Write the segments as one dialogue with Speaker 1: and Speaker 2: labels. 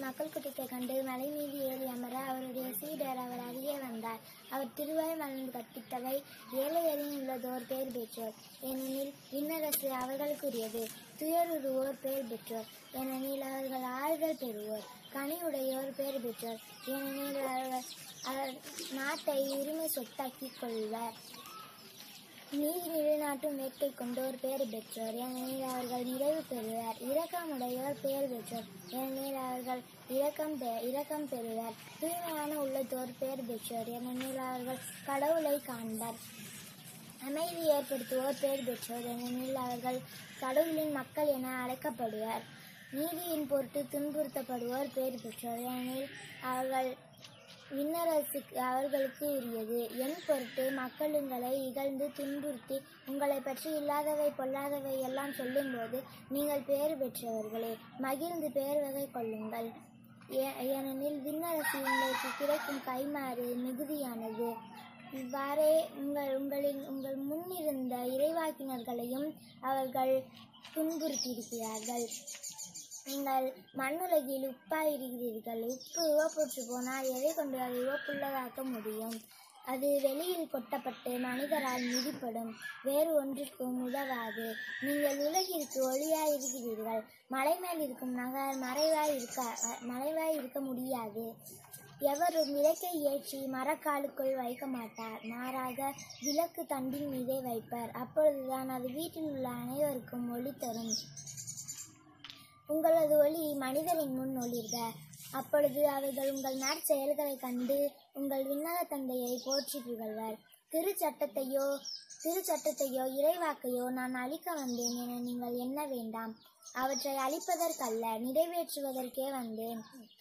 Speaker 1: மக்கள் கூட்டத்தை கண்டு மலை மீது ஏறி அமர அவருடைய சீடர் அவர் அருகே வந்தார் அவர் திருவாய் மலர்ந்து கற்பித்தவை ஏழை எளியும் உள்ளதோர் பேர் பெற்றோர் ஏனெனில் விண்ணரசு அவர்களுக்குரியது துயருருவோர் பேர் பெற்றோர் ஏனெனில் அவர்கள் ஆறுதல் பெறுவோர் கனியுடையோர் பேர் பெற்றோர் ஏனெனில் அவர்கள் அவர் நாட்டை உரிமை சொத்தாக்கிக் கொள்வர் நீதி நிலைநாட்டும் வேட்கை கொண்டோர் பேர் பெற்றோர் ஏனெனில் அவர்கள் நிறைவு பெறுவர் இரக்கமுடையோர் பேர் பெற்றோர் ஏனெனில் அவர்கள் இரக்கம் பெ இரக்கம் பெறுவர் தூய்மையான உள்ளத்தோர் பேர் பெற்றோர் ஏனெனில் அவர்கள் கடவுளை காண்பர் அமைதி ஏற்படுத்துவோர் பேர் பெற்றோர் ஏனெனில் அவர்கள் கடவுளின் மக்கள் என அழைக்கப்படுவர் நீதியின் பொருட்டு துன்புறுத்தப்படுவோர் பேர் பெற்றோர் ஏனெனில் அவர்கள் விண்ணரசுக்கு அவர்களுக்கு உரியது என் பொருட்டு மக்கள் உங்களை இகழ்ந்து துன்புறுத்தி உங்களை பற்றி இல்லாதவை பொல்லாதவை எல்லாம் சொல்லும்போது நீங்கள் பேறு பெற்றவர்களே மகிழ்ந்து பேர் வகை கொள்ளுங்கள் ஏ- ஏனெனில் விண்ணரசு உங்களுக்கு கிடைக்கும் கைமாறு மிகுதியானது இவ்வாறே உங்கள் உங்களின் உங்கள் முன்னிருந்த இறைவாக்கினர்களையும் அவர்கள் துன்புறுத்தியிருக்கிறார்கள் நீங்கள் மண்ணுலகில் உப்பாயிருக்கிறீர்கள் உப்பு உவப்புற்று போனால் எதை கொண்டு அதை உவப்புள்ளதாக்க முடியும் அது வெளியில் கொட்டப்பட்டு மனிதரால் மிதிப்படும் வேறு ஒன்றிற்கும் உதவாது நீங்கள் உலகிற்கு ஒளியாய் இருக்கிறீர்கள் மலை மேல் இருக்கும் நகர் மறைவாய் இருக்க மறைவாய் இருக்க முடியாது எவரும் விளக்கை ஏற்றி மரக்காலுக்குள் வைக்க மாட்டார் மாறாக விளக்கு தண்டின் மீதே வைப்பர் அப்பொழுதுதான் அது வீட்டில் உள்ள அனைவருக்கும் ஒளி தரும் உங்களது ஒளி மனிதரின் முன் ஒளிர்க அப்பொழுது அவர்கள் உங்கள் நற்செயல்களைக் கண்டு உங்கள் விண்ணக தந்தையை போற்றி புகழ்வர் திருச்சட்டத்தையோ திருச்சட்டத்தையோ இறைவாக்கையோ நான் அழிக்க வந்தேன் என நீங்கள் எண்ண வேண்டாம் அவற்றை அழிப்பதற்கல்ல நிறைவேற்றுவதற்கே வந்தேன்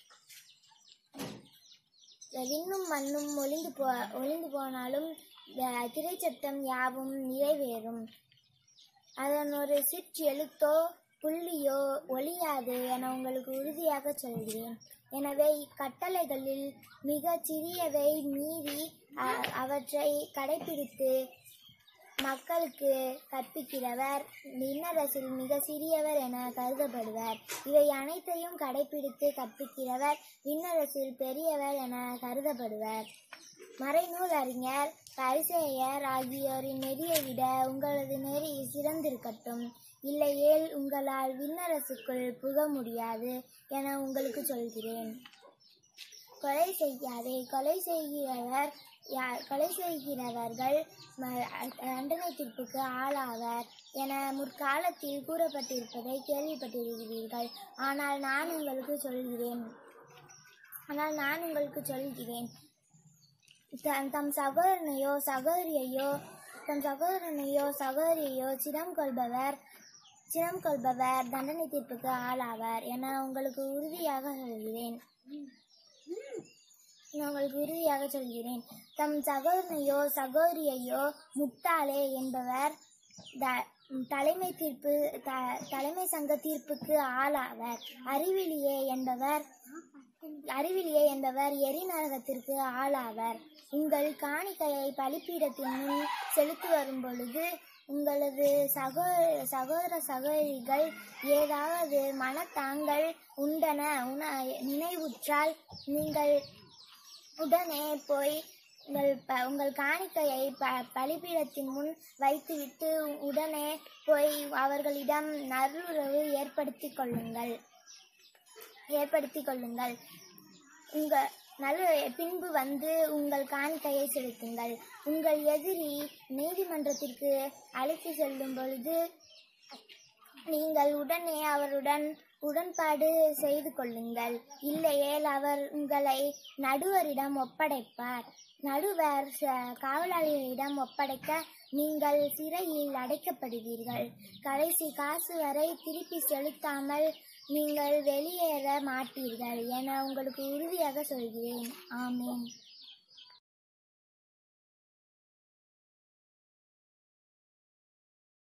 Speaker 1: விண்ணும் மண்ணும் ஒளிந்து போ ஒளிந்து போனாலும் அஹ், திரைச்சட்டம் யாவும் நிறைவேறும் அதன் ஒரு சிற்று எழுத்தோ புள்ளியோ ஒளியாது என உங்களுக்கு உறுதியாக சொல்கிறேன் எனவே இக்கட்டளைகளில் மிகச் சிறியவை மீறி அ- அவற்றை கடைபிடித்து மக்களுக்கு கற்பிக்கிறவர் விண்ணரசில் மிக சிறியவர் என கருதப்படுவர் இவை அனைத்தையும் கடைபிடித்து கற்பிக்கிறவர் விண்ணரசில் பெரியவர் என கருதப்படுவர் மறைநூல் அறிஞர் பரிசேயர் ஆகியோரின் நெறியை விட உங்களது நெறி சிறந்திருக்கட்டும் இல்லையேல் உங்களால் விண்ணரசுக்குள் புக முடியாது என உங்களுக்கு சொல்கிறேன் கொலை செய்யாதே கொலை செய்கிறவர் யா- கொலை செய்கிறவர்கள் ம- தண்டனை தீர்ப்புக்கு ஆளாவர் என முற்காலத்தில் கூறப்பட்டிருப்பதை கேள்விப்பட்டிருக்கிறீர்கள் ஆனால் நான் உங்களுக்கு சொல்கிறேன் ஆனால் நான் உங்களுக்கு சொல்கிறேன் த- தம் சகோதரனையோ சகோதரியையோ தம் சகோதரனையோ சகோதரியையோ சினம் கொள்பவர் சினம் கொள்பவர் தண்டனை தீர்ப்புக்கு ஆளாவார் என உங்களுக்கு உறுதியாக சொல்கிறேன் நான் உங்களுக்கு உறுதியாக சொல்கிறேன் தம் சகோதரனையோ சகோதரியையோ முட்டாளே என்பவர் த- தலைமை தீர்ப்பு த- தலைமை சங்க தீர்ப்புக்கு ஆளாவர் அறிவிலியே என்பவர் அறிவிலியே என்பவர் எரிநரகத்திற்கு ஆளாவர் உங்கள் காணிக்கையை பலிப்பீடத்தின் முன் செலுத்தி வரும் பொழுது உங்களது சகோ சகோதர சகோதரிகள் ஏதாவது மனத்தாங்கள் உண்டன உண நினைவுற்றால் நீங்கள் உடனே போய் உங்கள் ப உங்கள் காணிக்கையை ப பலிபீடத்தின் முன் வைத்துவிட்டு உடனே போய் அவர்களிடம் நல்லுறவு ஏற்படுத்தி கொள்ளுங்கள் ஏற்படுத்தி கொள்ளுங்கள் உங்க நல்ல பின்பு வந்து உங்கள் காணிக்கையை செலுத்துங்கள் உங்கள் எதிரி நீதிமன்றத்திற்கு அழைத்து செல்லும் பொழுது நீங்கள் உடனே அவருடன் உடன்பாடு செய்து கொள்ளுங்கள் இல்லையேல் அவர் உங்களை நடுவரிடம் ஒப்படைப்பார் நடுவர் ச- காவலாளிகளிடம் ஒப்படைக்க நீங்கள் சிறையில் அடைக்கப்படுவீர்கள் கடைசி காசு வரை திருப்பி செலுத்தாமல் நீங்கள் வெளியேற மாட்டீர்கள் என உங்களுக்கு உறுதியாக சொல்கிறேன் ஆமென்